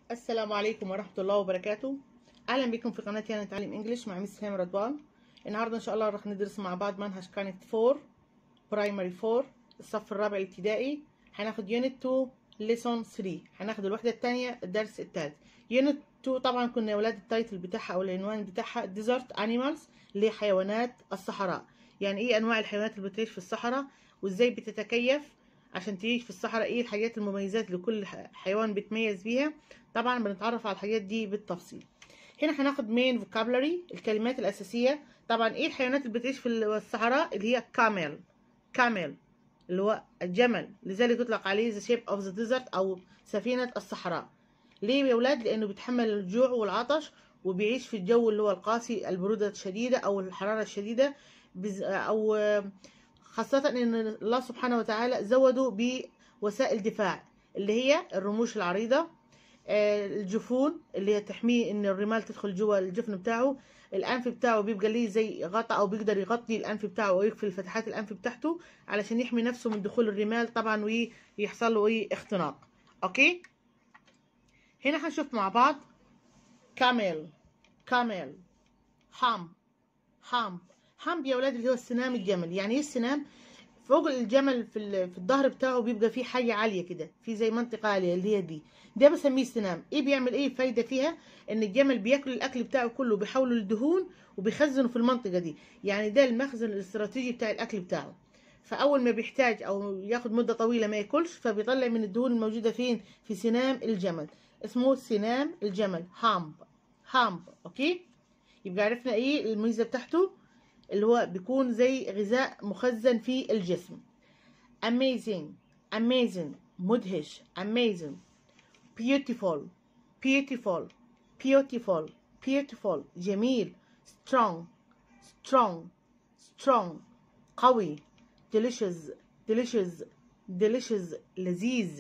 السلام عليكم ورحمة الله وبركاته أهلا بكم في قناتي أنا نتعلم إنجليش مع مس هام رضوان النهاردة إن شاء الله راح ندرس مع بعض منهج كانت 4 برايمري 4 الصف الرابع الابتدائي هناخد يونت 2 ليسون 3 هناخد الوحدة الثانية الدرس الثالث يونت 2 طبعا كنا يا ولاد التايتل بتاعها أو العنوان بتاعها ديزرت أنيمالز اللي هي حيوانات الصحراء يعني إيه أنواع الحيوانات اللي بتعيش في الصحراء وإزاي بتتكيف عشان تعيش في الصحراء ايه الحاجات المميزات اللي كل حيوان بيتميز بيها طبعا بنتعرف على الحاجات دي بالتفصيل هنا هناخد مين فوكابلري الكلمات الاساسيه طبعا ايه الحيوانات اللي بتعيش في الصحراء اللي هي كامل كامل اللي هو الجمل لذلك يطلق عليه ذا شيب اوف ذا ديزرت او سفينه الصحراء ليه يا ولاد لانه بيتحمل الجوع والعطش وبيعيش في الجو اللي هو القاسي البروده الشديده او الحراره الشديده او خاصة إن الله سبحانه وتعالى زودوا بوسائل دفاع اللي هي الرموش العريضة الجفون اللي هي تحميه إن الرمال تدخل جوا الجفن بتاعه الأنف بتاعه بيبقى ليه زي غطا أو بيقدر يغطي الأنف بتاعه أو يقفل فتحات الأنف بتاعته علشان يحمي نفسه من دخول الرمال طبعا ويحصل له إيه اختناق أوكي هنا هنشوف مع بعض كامل كامل حام حام حمب يا ولاد اللي هو السنام الجمل يعني ايه السنام فوق الجمل في في الظهر بتاعه بيبقى فيه حاجه عاليه كده في زي منطقه عاليه اللي هي دي ده بسميه السنام ايه بيعمل ايه فايده فيها ان الجمل بياكل الاكل بتاعه كله بيحوله لدهون وبيخزنه في المنطقه دي يعني ده المخزن الاستراتيجي بتاع الاكل بتاعه فاول ما بيحتاج او ياخد مده طويله ما ياكلش فبيطلع من الدهون الموجوده فين في سنام الجمل اسمه سنام الجمل هامب هامب اوكي يبقى عرفنا ايه الميزه بتاعته اللي هو بيكون زي غذاء مخزن في الجسم amazing amazing مدهش amazing beautiful beautiful beautiful beautiful جميل strong strong strong قوي delicious delicious delicious لذيذ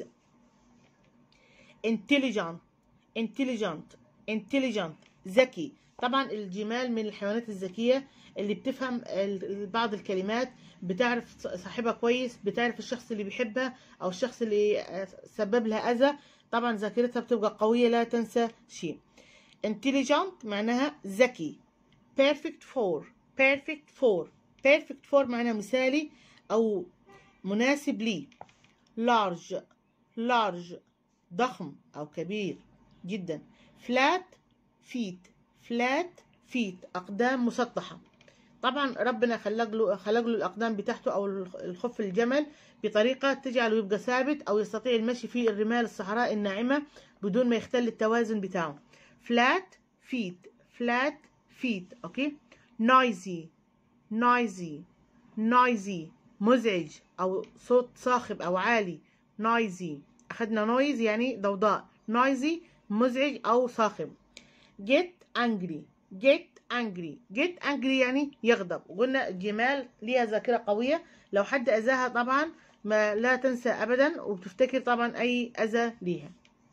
intelligent intelligent intelligent ذكي طبعا الجمال من الحيوانات الذكيه اللي بتفهم بعض الكلمات بتعرف صاحبها كويس بتعرف الشخص اللي بيحبها او الشخص اللي سبب لها اذى طبعا ذاكرتها بتبقى قويه لا تنسى شيء intelligent معناها ذكي perfect for perfect for perfect for معناها مثالي او مناسب لي large large ضخم او كبير جدا flat feet فلات فيت اقدام مسطحه طبعا ربنا خلق له خلق له الاقدام بتاعته او الخف الجمل بطريقه تجعله يبقى ثابت او يستطيع المشي في الرمال الصحراء الناعمه بدون ما يختل التوازن بتاعه فلات فيت فلات فيت اوكي نويزي نويزي نويزي مزعج او صوت صاخب او عالي نويزي اخذنا نويز يعني ضوضاء نويزي مزعج او صاخب get angry get angry get angry يعني يغضب وقلنا الجمال ليها ذاكرة قوية لو حد أذاها طبعا ما لا تنسى أبدا وبتفتكر طبعا أي أذى ليها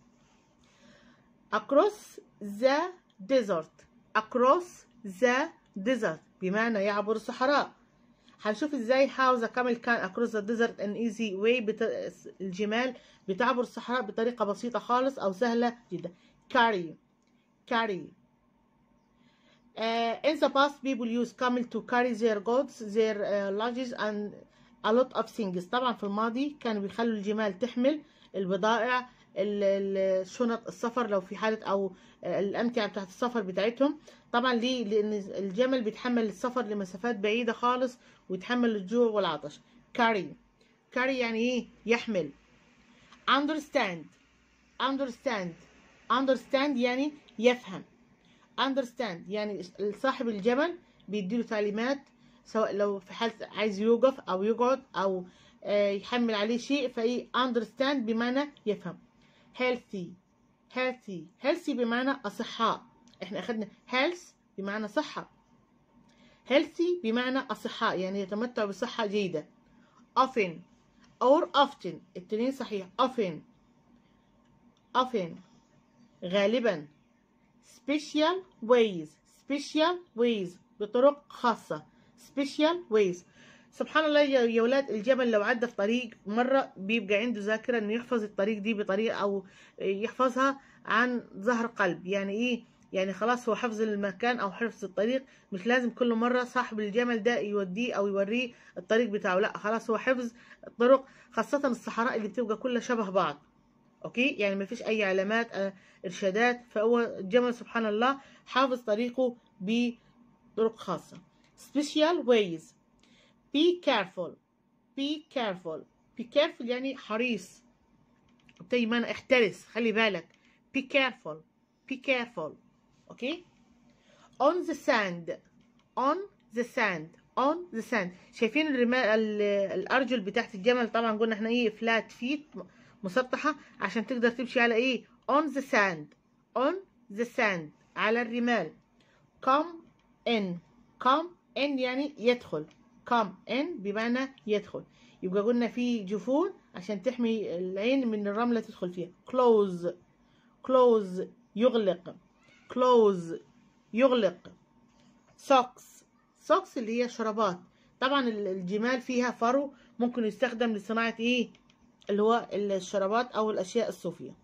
across the desert across the desert بمعنى يعبر الصحراء هنشوف ازاي how the camel can across the desert an easy way بت... الجمال بتعبر الصحراء بطريقة بسيطة خالص أو سهلة جدا carry carry Uh, in the past, people used camel to carry their goods, their uh, luggage, and a lot of things. طبعا في الماضي كانوا بيخلوا الجمال تحمل البضائع شنط السفر لو في حالة أو الأمتعة بتاعت السفر بتاعتهم طبعا ليه؟ لأن الجمل بيتحمل السفر لمسافات بعيدة خالص ويتحمل الجوع والعطش carry carry يعني إيه؟ يحمل understand understand understand يعني يفهم understand يعني صاحب الجمل بيديله تعليمات سواء لو في حالة عايز يوقف أو يقعد أو يحمل عليه شيء فإيه understand بمعنى يفهم healthy healthy healthy بمعنى أصحاء إحنا أخدنا health بمعنى صحة healthy بمعنى أصحاء يعني يتمتع بصحة جيدة often or often التنين صحيح often often غالبا special ways special ways بطرق خاصة special ways سبحان الله يا يا ولاد الجمل لو عدى في طريق مرة بيبقى عنده ذاكرة انه يحفظ الطريق دي بطريقة او يحفظها عن ظهر قلب يعني ايه يعني خلاص هو حفظ المكان او حفظ الطريق مش لازم كل مرة صاحب الجمل ده يوديه او يوريه الطريق بتاعه لا خلاص هو حفظ الطرق خاصة الصحراء اللي بتبقى كلها شبه بعض اوكي يعني ما فيش اي علامات آه، ارشادات فهو الجمل سبحان الله حافظ طريقه بطرق خاصة special ways be careful be careful be careful يعني حريص دايما احترس خلي بالك be careful be careful اوكي on the sand on the sand on the sand شايفين الرمال ال- الارجل بتاعت الجمل طبعا قلنا احنا ايه فلات فيت مسطحه عشان تقدر تمشي على ايه on the sand on the sand على الرمال come in come in يعني يدخل come in بمعنى يدخل يبقى قلنا في جفون عشان تحمي العين من الرملة تدخل فيها close close يغلق close يغلق socks socks اللي هي شرابات طبعا ال- الجمال فيها فرو ممكن يستخدم لصناعة ايه اللي هو الشرابات او الاشياء الصوفية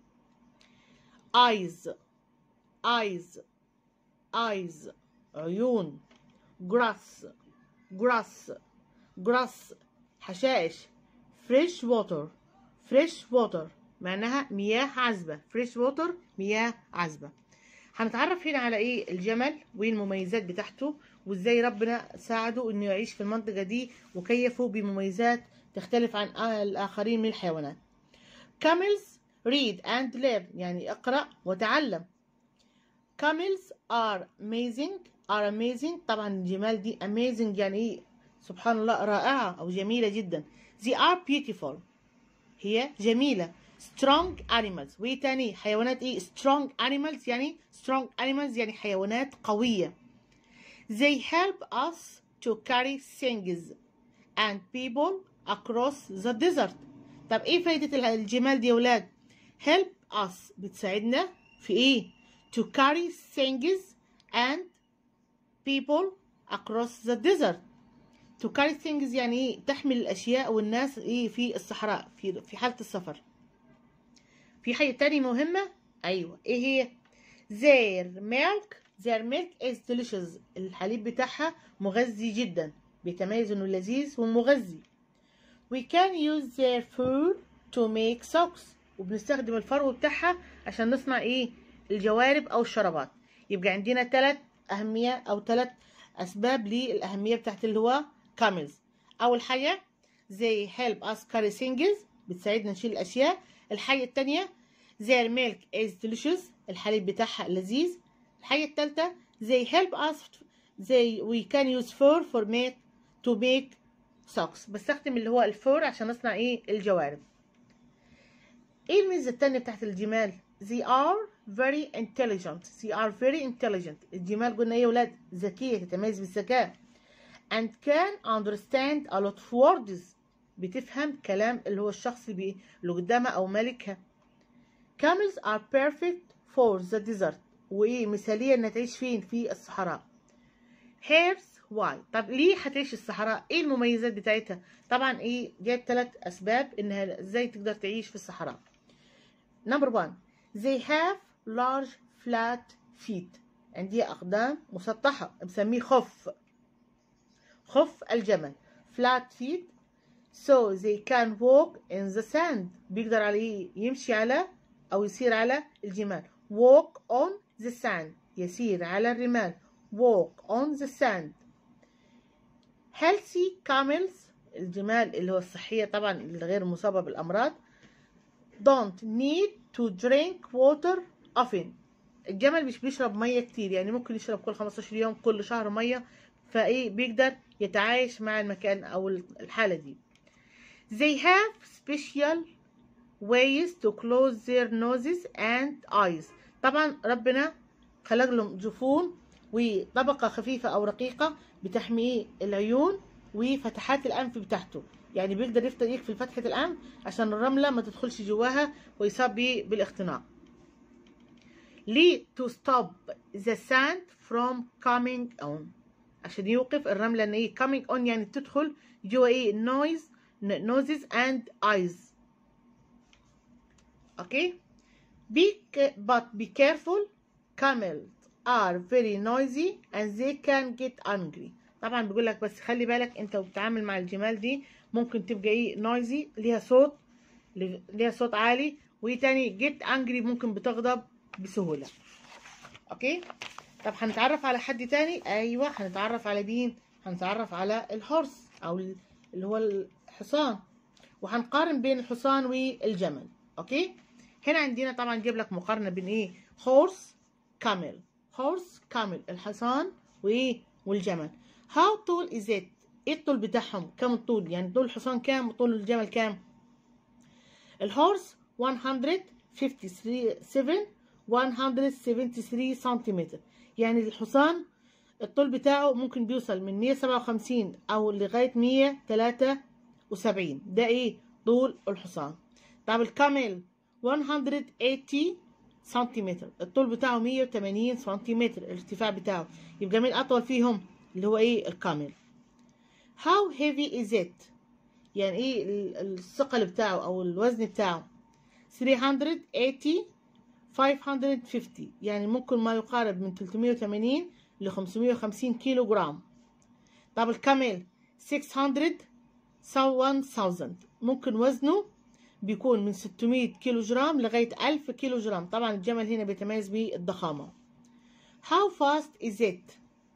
eyes eyes eyes عيون grass grass grass حشائش fresh water fresh water معناها مياه عذبة fresh water مياه عذبة هنتعرف هنا على ايه الجمل وايه المميزات بتاعته وازاي ربنا ساعده انه يعيش في المنطقة دي وكيفه بمميزات تختلف عن الاخرين من الحيوانات camels read and learn يعني اقرأ وتعلم camels are amazing are amazing طبعا الجمال دي amazing يعني ايه سبحان الله رائعة او جميلة جدا they are beautiful هي جميلة strong animals وايه تاني حيوانات ايه strong animals يعني strong animals يعني حيوانات قوية they help us to carry things and people across the desert طب ايه فايدة الجمال دي يا ولاد help us بتساعدنا في ايه to carry things and people across the desert to carry things يعني ايه تحمل الاشياء والناس ايه في الصحراء في في حالة السفر في حاجة تانية مهمة ايوه ايه هي their milk their milk is delicious الحليب بتاعها مغذي جدا بيتميز انه لذيذ ومغذي we can use their fur to make socks وبنستخدم الفرو بتاعها عشان نصنع ايه الجوارب او الشرابات يبقى عندنا ثلاث اهمية او ثلاث اسباب للاهمية بتاعت اللي هو camels اول حاجة they help us carry things بتساعدنا نشيل الاشياء الحاجة التانية their milk is delicious الحليب بتاعها لذيذ الحاجة التالتة they help us they we can use fur for make to make socks بستخدم اللي هو الفور عشان اصنع ايه الجوارب ايه الميزة التانية بتاعت الجمال they are very intelligent they are very intelligent الجمال قلنا ايه يا ولاد ذكية تتميز بالذكاء and can understand a lot of words بتفهم كلام اللي هو الشخص اللي, بي... اللي قدامها او مالكها camels are perfect for the desert وايه مثالية انها تعيش فين في الصحراء هيرز واي طب ليه هتعيش الصحراء ايه المميزات بتاعتها طبعا ايه جايب ثلاث اسباب انها ازاي تقدر تعيش في الصحراء نمبر 1 they have large flat feet عندها اقدام مسطحه بسميه خف خف الجمل flat feet so they can walk in the sand بيقدر على ايه يمشي على او يسير على الجمال walk on the sand يسير على الرمال walk on the sand healthy camels الجمال اللي هو الصحية طبعا الغير مصابة بالأمراض don't need to drink water often الجمل مش بيشرب مية كتير يعني ممكن يشرب كل 15 يوم كل شهر مية فايه بيقدر يتعايش مع المكان او الحالة دي they have special ways to close their noses and eyes طبعا ربنا خلق لهم جفون وطبقة خفيفة أو رقيقة بتحمي العيون وفتحات الأنف بتاعته يعني بيقدر يفتح يقفل فتحة الأنف عشان الرملة ما تدخلش جواها ويصاب بيه بالاختناق ليه to stop the sand from coming on عشان يوقف الرملة ان ايه coming on يعني تدخل جوا ايه noise noses and eyes اوكي be but be careful camels are very noisy and they can get angry طبعا بيقول لك بس خلي بالك انت وبتتعامل مع الجمال دي ممكن تبقى ايه noisy ليها صوت ليها صوت عالي وايه تاني get angry ممكن بتغضب بسهولة اوكي طب هنتعرف على حد تاني ايوه هنتعرف على مين هنتعرف على الهورس او اللي هو الحصان وهنقارن بين الحصان والجمل اوكي هنا عندنا طبعا جيب لك مقارنه بين ايه هورس كامل هورس كامل الحصان وايه والجمل how tall is it ايه الطول بتاعهم كم الطول يعني طول الحصان كام وطول الجمل كام الهورس 157 173 سنتيمتر يعني الحصان الطول بتاعه ممكن بيوصل من 157 او لغايه 173 ده ايه طول الحصان طب الكامل 180 سنتيمتر الطول بتاعه 180 سنتيمتر الارتفاع بتاعه يبقى مين اطول فيهم اللي هو ايه الكامل how heavy is it يعني ايه الثقل بتاعه او الوزن بتاعه 380 550 يعني ممكن ما يقارب من 380 ل 550 كيلو جرام طب الكامل 600 1000 ممكن وزنه بيكون من 600 كيلو جرام لغاية 1000 كيلو جرام طبعا الجمل هنا بيتميز بالضخامة How fast is it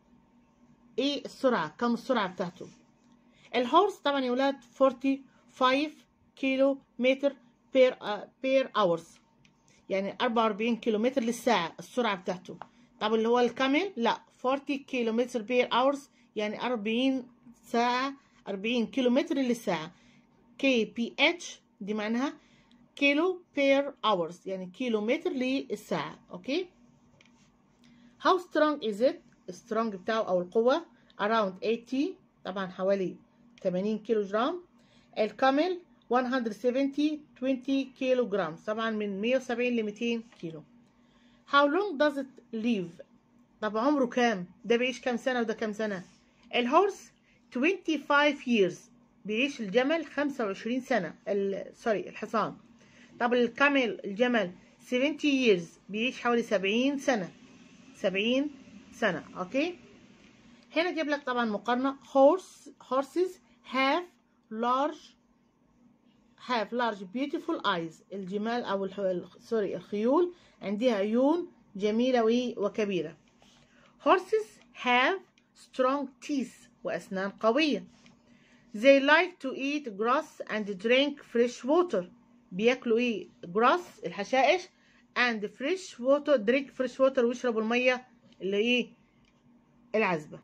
ايه السرعة كم السرعة بتاعته الهورس طبعا يا ولاد 45 كيلو متر بير بير اورز يعني 44 كيلو متر للساعة السرعة بتاعته طب اللي هو الكامل لا 40 كيلو متر بير اورز يعني 40 ساعة 40 كيلو متر للساعة كي بي اتش دي معناها كيلو بير اورز يعني كيلو متر للساعة اوكي how strong is it strong بتاعه او القوة around 80 طبعا حوالي 80 كيلو جرام الكامل 170 20 كيلو جرام طبعا من 170 ل 200 كيلو how long does it live طب عمره كام ده بيعيش كام سنة وده كام سنة الهورس 25 years بيعيش الجمل 25 سنة سوري الحصان طب الكامل الجمل 70 years بيعيش حوالي 70 سنة 70 سنة اوكي هنا جيب لك طبعا مقارنة horse horses have large have large beautiful eyes الجمال او الح... سوري الخيول عندها عيون جميلة وكبيرة horses have strong teeth وأسنان قوية they like to eat grass and drink fresh water بياكلوا ايه grass الحشائش and fresh water drink fresh water ويشربوا المية اللي ايه العذبة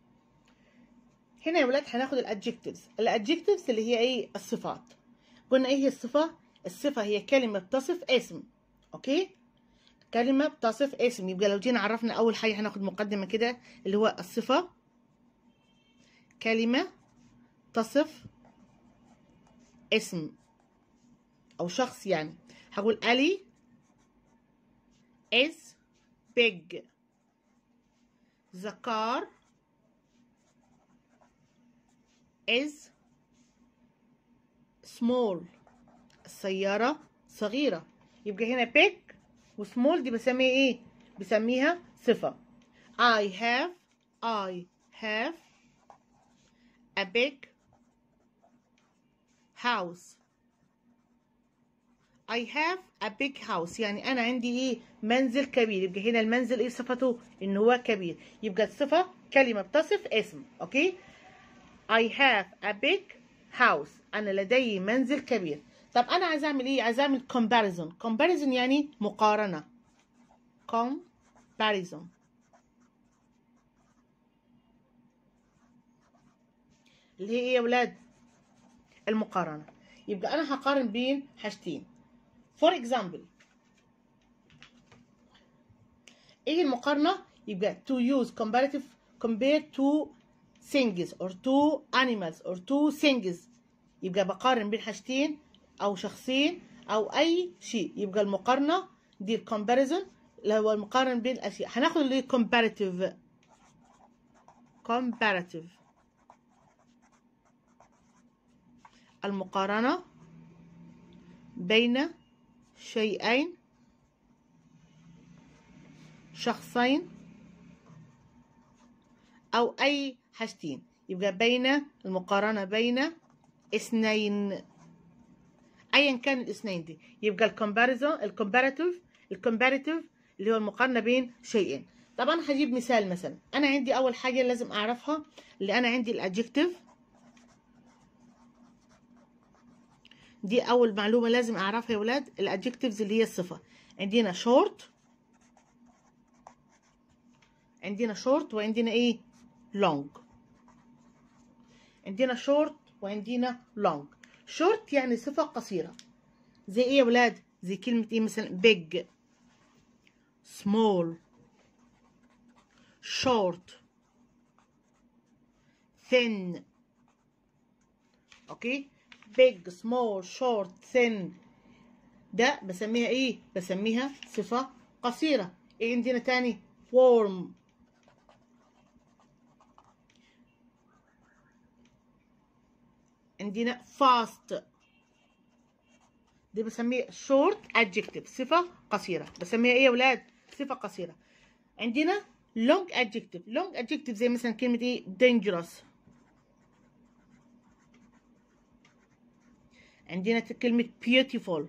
هنا يا ولاد هناخد الادجكتيفز الادجكتيفز اللي هي ايه الصفات قلنا ايه هي الصفة الصفة هي كلمة بتصف اسم اوكي كلمة بتصف اسم يبقى لو جينا عرفنا اول حاجة هناخد مقدمة كده اللي هو الصفة كلمة تصف اسم او شخص يعني هقول علي is big the car is small السيارة صغيرة يبقى هنا big وسمول دي بسميها ايه بسميها صفة I have I have a big house I have a big house يعني أنا عندي إيه منزل كبير يبقى هنا المنزل إيه صفته إن هو كبير يبقى الصفة كلمة بتصف اسم أوكي I have a big house أنا لدي منزل كبير طب أنا عايز أعمل إيه عايز أعمل comparison comparison يعني مقارنة comparison اللي هي ايه يا ولاد المقارنة يبقى أنا هقارن بين حاجتين for example ايه المقارنة يبقى to use comparative compare to things or to animals or to things يبقى بقارن بين حاجتين أو شخصين أو أي شيء يبقى المقارنة دي الكومباريزون اللي هو المقارن بين الأشياء هناخد اللي comparative comparative المقارنة بين شيئين شخصين أو أي حاجتين يبقى بين المقارنة بين اثنين أيا كان الاثنين دي يبقى الكومباريزون الكومباراتيف الكومباراتيف اللي هو المقارنة بين شيئين طبعا هجيب مثال مثلا أنا عندي أول حاجة لازم أعرفها اللي أنا عندي الأدجكتيف دي أول معلومة لازم أعرفها يا ولاد الأدجكتيفز اللي هي الصفة عندنا شورت عندنا شورت وعندنا إيه لونج عندنا شورت وعندنا لونج شورت يعني صفة قصيرة زي ايه يا ولاد زي كلمة ايه مثلا big small short thin اوكي big small short thin ده بسميها ايه بسميها صفة قصيرة ايه عندنا تاني warm عندنا fast دي بسميه short adjective صفة قصيرة بسميها ايه يا ولاد صفة قصيرة عندنا long adjective long adjective زي مثلا كلمة ايه dangerous عندنا كلمة beautiful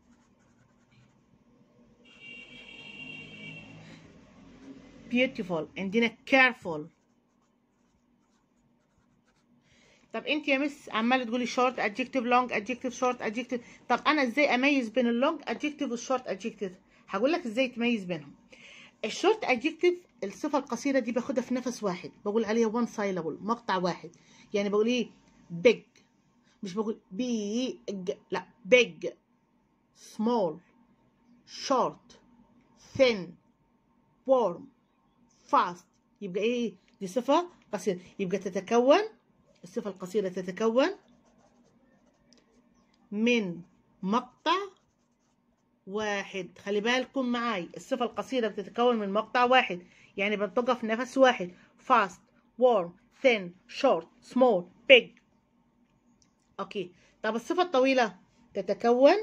beautiful عندنا careful طب انت يا مس عماله تقولي شورت ادجكتيف لونج ادجكتيف شورت ادجكتيف طب انا ازاي اميز بين اللونج ادجكتيف والشورت ادجكتيف هقول لك ازاي تميز بينهم الشورت ادجكتيف الصفه القصيره دي باخدها في نفس واحد بقول عليها وان سايلابل مقطع واحد يعني بقول ايه بيج مش بقول بيج لا بيج سمول شورت ثين warm fast يبقى ايه دي صفه قصيره يبقى تتكون الصفة القصيرة تتكون من مقطع واحد خلي بالكم معاي الصفة القصيرة بتتكون من مقطع واحد يعني بتقف نفس واحد fast warm thin short small big اوكي طب الصفة الطويلة تتكون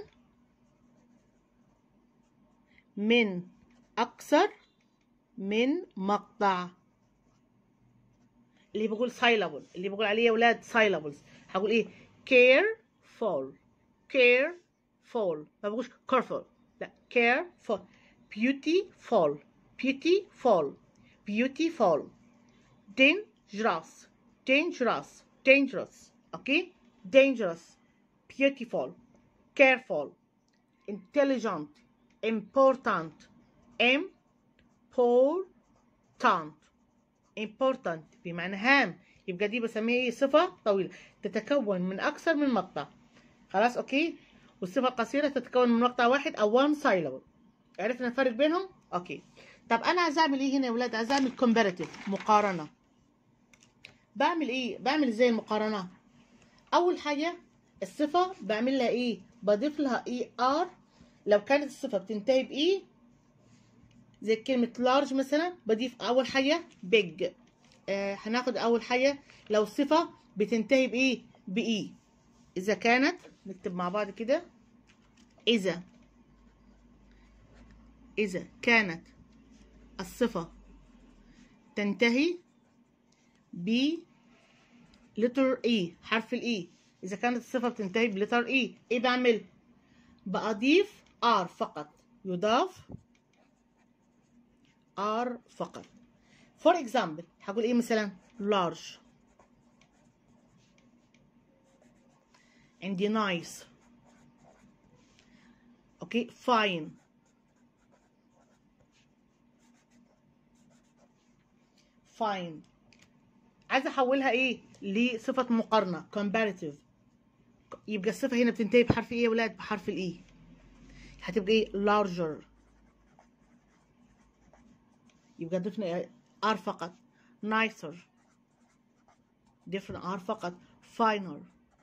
من أكثر من مقطع اللي بقول syllable اللي بقول عليه يا ولاد syllables هقول ايه careful careful ما بقولش careful لا careful beautiful beautiful beautiful dangerous dangerous dangerous okay dangerous beautiful careful intelligent important important important بمعنى هام يبقى دي بسميها ايه صفة طويلة تتكون من أكثر من مقطع خلاص أوكي والصفة القصيرة تتكون من مقطع واحد أو one syllable عرفنا الفرق بينهم أوكي طب أنا عايز أعمل إيه هنا يا ولاد عايز أعمل comparative مقارنة بعمل إيه بعمل إزاي المقارنة أول حاجة الصفة بعمل لها إيه بضيف لها إي آر لو كانت الصفة بتنتهي بإي زي كلمة large مثلا بضيف أول حاجة big آه هناخد أول حاجة لو الصفة بتنتهي بإيه؟ بإي إذا كانت نكتب مع بعض كده إذا إذا كانت الصفة تنتهي ب letter E حرف الإي إذا كانت الصفة بتنتهي بلتر إي إيه بعمل؟ بأضيف R فقط يضاف R فقط for example هقول ايه مثلا large عندي nice اوكي fine fine عايزه احولها ايه لصفه مقارنه comparative يبقى الصفه هنا بتنتهي بحرف ايه يا ولاد بحرف الاي هتبقى ايه larger يبقى ضفنا R فقط nicer ضفنا R فقط finer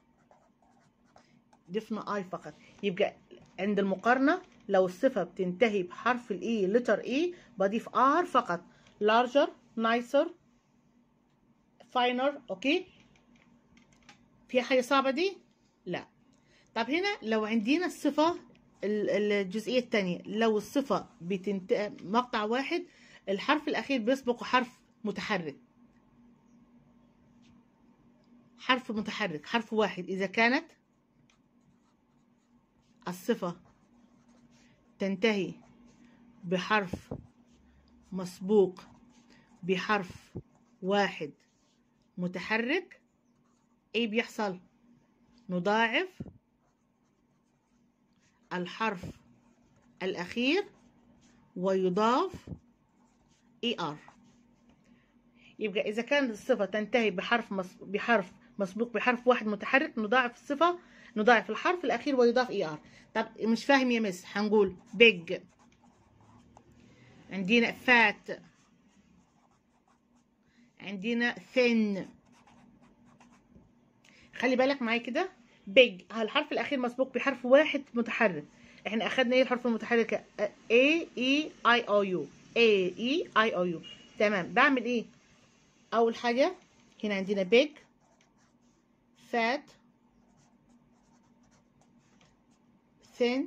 ضفنا I فقط يبقى عند المقارنة لو الصفة بتنتهي بحرف الإي letter E بضيف R فقط larger nicer finer اوكي في حاجه صعبه دي لا طب هنا لو عندنا الصفه ال- الجزئيه الثانيه لو الصفه بتنت... مقطع واحد الحرف الاخير بيسبق حرف متحرك حرف متحرك حرف واحد اذا كانت الصفه تنتهي بحرف مسبوق بحرف واحد متحرك ايه بيحصل نضاعف الحرف الأخير ويضاف ER يبقى إذا كانت الصفة تنتهي بحرف مس... بحرف مسبوق بحرف واحد متحرك نضاعف الصفة نضاعف الحرف الأخير ويضاف ER طب مش فاهم يا مس هنقول big عندنا fat عندنا thin خلي بالك معايا كده big الحرف الأخير مسبوق بحرف واحد متحرك احنا أخدنا ايه الحرف المتحرك A E I O U A E I O U تمام بعمل ايه أول حاجة هنا عندنا big fat thin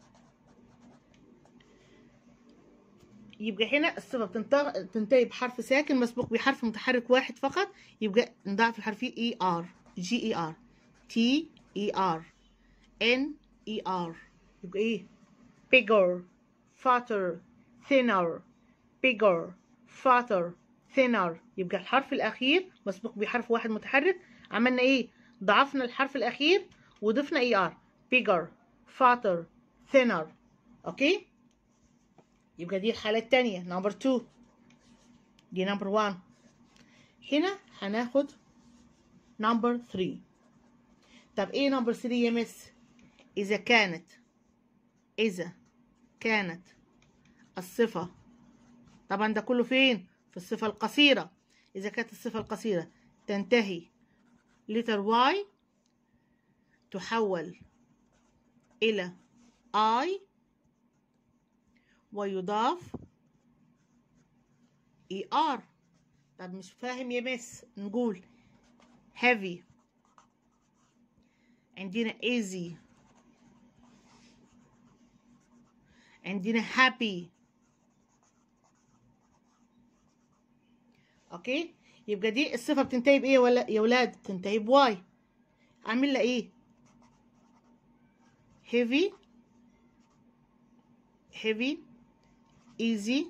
يبقى هنا الصفة بتنتهي بتنتهي بحرف ساكن مسبوق بحرف متحرك واحد فقط يبقى نضاعف الحرف اي ار جي اي ار تي اي ار ان اي ار يبقى ايه bigger fatter thinner bigger fatter thinner يبقى الحرف الأخير مسبوق بحرف واحد متحرك عملنا ايه ضعفنا الحرف الأخير وضفنا اي ار bigger fatter thinner اوكي يبقى دي الحالة التانية نمبر 2 دي نمبر 1 هنا هناخد نمبر 3 طب ايه نمبر 3 يا مس اذا كانت اذا كانت الصفة طبعا ده كله فين في الصفة القصيرة اذا كانت الصفة القصيرة تنتهي لتر واي تحول الى I ويضاف ER طب مش فاهم يا مس نقول heavy عندنا easy عندنا happy اوكي يبقى دي الصفة بتنتهي بإيه ولا يا ولاد تنتهي بواي أعمل لها إيه heavy heavy easy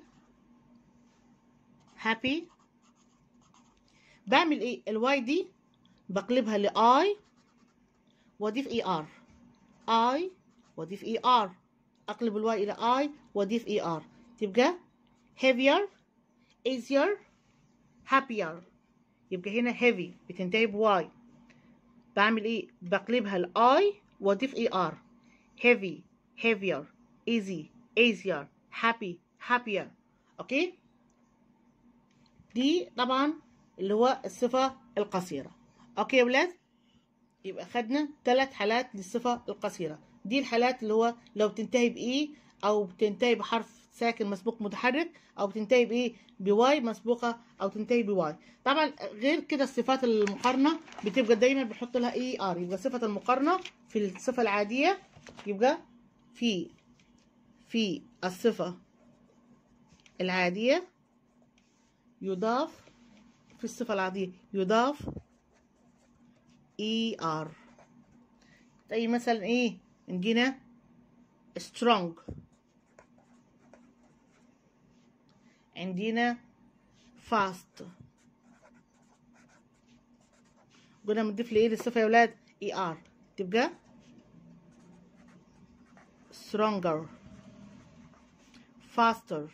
happy بعمل ايه الواي دي بقلبها لاي واضيف اي ار اي واضيف اي ار اقلب الواي الى اي واضيف اي ار تبقى heavier easier happier يبقى هنا heavy بتنتهي بواي بعمل ايه بقلبها لاي واضيف اي ار heavy heavier easy easier happy happier اوكي دي طبعا اللي هو الصفة القصيرة اوكي يا ولاد يبقى خدنا ثلاث حالات للصفة القصيرة دي الحالات اللي هو لو بتنتهي بإيه أو بتنتهي بحرف ساكن مسبوق متحرك أو بتنتهي بإيه بواي مسبوقة أو تنتهي بواي طبعا غير كده الصفات المقارنة بتبقى دايما بنحط لها إي آر يبقى صفة المقارنة في الصفة العادية يبقى في في الصفة العادية يضاف في الصفة العادية يضاف اي ار زي مثلا ايه عندنا strong عندنا fast قلنا بنضيف لايه للصفة يا ولاد اي ار تبقى stronger faster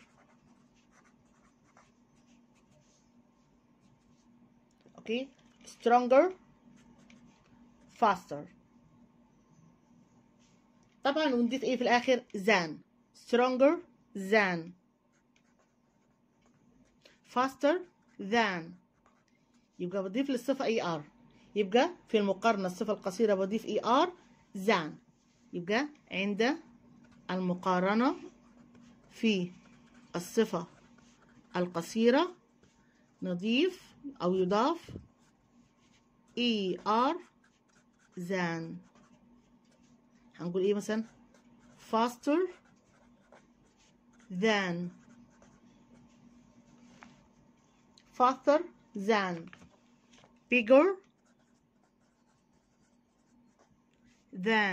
okay stronger faster طبعا ونضيف ايه في الاخر than stronger than faster than يبقى بضيف للصفة اي ار يبقى في المقارنة الصفة القصيرة بضيف اي ار than يبقى عند المقارنة في الصفة القصيرة نضيف أو يضاف E R than هنقول ايه مثلا faster than faster than bigger than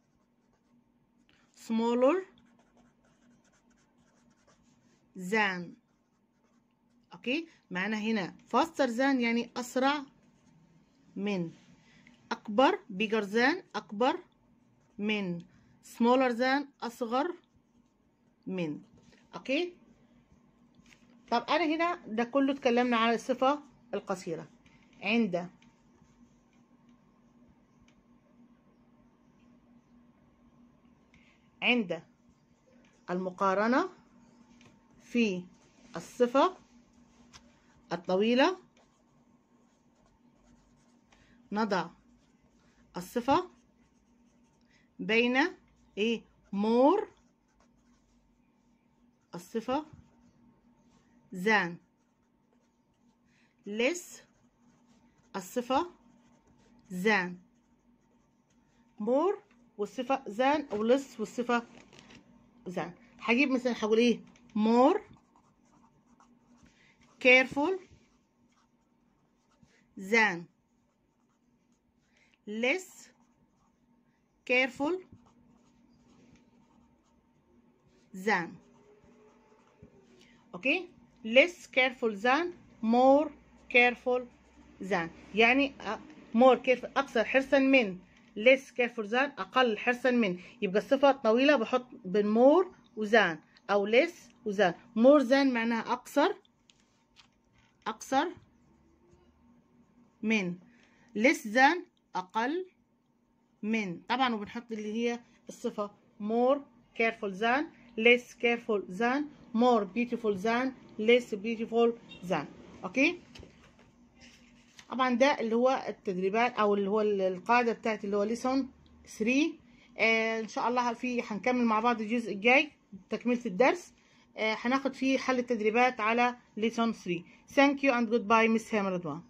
smaller than اوكي معانا هنا faster than يعني اسرع من اكبر bigger than اكبر من smaller than اصغر من اوكي طب انا هنا ده كله اتكلمنا على الصفه القصيره عند عند المقارنه في الصفه الطويله نضع الصفه بين ايه more الصفة than less الصفة than more والصفة than أو less والصفة than هجيب مثلا هقول ايه more careful than less careful than اوكي less careful than more careful than يعني more careful اكثر حرصا من less careful than اقل حرصا من يبقى الصفه الطويله بحط بين more وزان او less وزان more than معناها اقصر اقصر من less than اقل من طبعا وبنحط اللي هي الصفه more careful than less careful than more beautiful than less beautiful than اوكي طبعا ده اللي هو التدريبات او اللي هو القاعده بتاعت اللي هو lesson 3 آه ان شاء الله في هنكمل مع بعض الجزء الجاي تكمله الدرس آه هناخد فيه حل التدريبات على lesson 3 thank you and goodbye miss هام رضوان